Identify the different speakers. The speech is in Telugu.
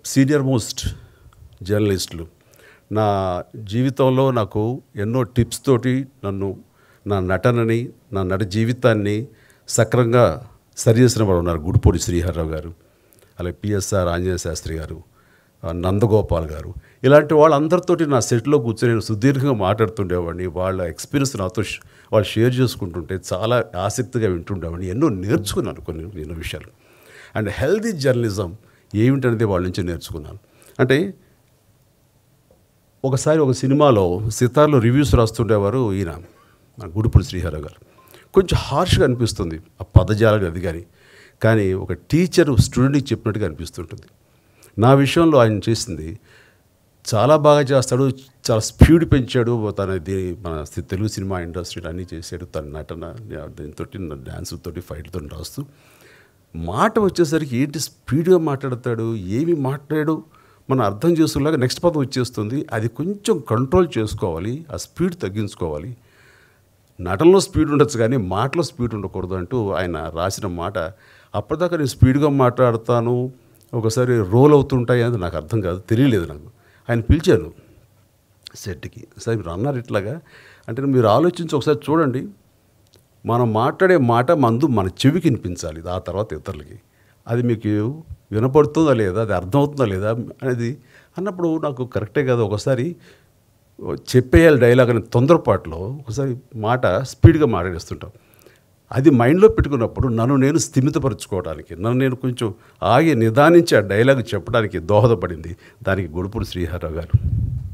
Speaker 1: సీనియర్ మోస్ట్ జర్నలిస్టులు నా జీవితంలో నాకు ఎన్నో టిప్స్ తోటి నన్ను నా నటనని నా నట జీవితాన్ని సక్రంగా సరిచేసిన వాడు ఉన్నారు గుడిపూడి శ్రీహర్రావు గారు అలాగే పిఎస్ఆర్ ఆంజనేయ శాస్త్రి గారు ఆ, నందగోపాల్ గారు ఇలాంటి వాళ్ళందరితోటి నా సెట్లో కూర్చొని నేను సుదీర్ఘంగా మాట్లాడుతుండేవాడిని వాళ్ళ ఎక్స్పీరియన్స్ నాతో ష్- వాళ్ళు షేర్ చేసుకుంటుంటే చాలా ఆసక్తిగా వింటుండేవాడిని ఎన్నో నేర్చుకున్నాను కొన్ని ఎన్నో విషయాలు అండ్ హెల్దీ జర్నలిజం ఏమిటనేది వాళ్ళ నుంచి నేర్చుకున్నాను అంటే ఒకసారి ఒక సినిమాలో సితార్లో రివ్యూస్ రాస్తుండేవారు ఈయన మన గుడిపూడి శ్రీహర గారు కొంచెం హార్ష్గా అనిపిస్తుంది ఆ పదజాలం అది కానీ కానీ ఒక టీచర్ స్టూడెంట్కి చెప్పినట్టుగా అనిపిస్తుంటుంది నా విషయంలో ఆయన చేసింది చాలా బాగా చేస్తాడు చాలా స్పీడ్ పెంచాడు తన దీ మన సి- తెలుగు సినిమా ఇండస్ట్రీలో అన్నీ చేశాడు తన నటన దీంతో డ్యాన్స్ తోటి ఫైట్తో రాస్తూ మాట వచ్చేసరికి ఏంటి స్పీడ్గా మాట్లాడతాడు ఏమి మాట్లాడు మనం అర్థం చేసుకునేలాగా నెక్స్ట్ పదం వచ్చేస్తుంది అది కొంచెం కంట్రోల్ చేసుకోవాలి ఆ స్పీడ్ తగ్గించుకోవాలి నటనలో స్పీడ్ ఉండొచ్చు కానీ మాటలో స్పీడ్ ఉండకూడదు అంటూ ఆయన రాసిన మాట అప్పటిదాకా నేను స్పీడ్గా మాట్లాడతాను ఒకసారి రోల్ అవుతుంటాయి అది నాకు అర్థం కాదు తెలియలేదు నాకు ఆయన పిలిచాను సెట్కి సరే మీరు అన్నారు ఇట్లాగా అంటే మీరు ఆలోచించి ఒకసారి చూడండి మనం మాట్లాడే మాట మందు మన చెవికి వినిపించాలి ఆ తర్వాత ఇతరులకి అది మీకు వినపడుతుందా లేదా అది అర్థమవుతుందా లేదా అనేది అన్నప్పుడు నాకు కరెక్టే కదా ఒకసారి చెప్పేయాలి డైలాగ్ అనే తొందరపాటులో ఒకసారి మాట స్పీడ్గా మాట్లాడేస్తుంటాం అది మైండ్లో పెట్టుకున్నప్పుడు నన్ను నేను స్థిమితపరచుకోవడానికి నన్ను నేను కొంచెం ఆగి నిదానించి ఆ డైలాగ్ చెప్పడానికి దోహదపడింది దానికి గొడుపుడు శ్రీహర్రావు గారు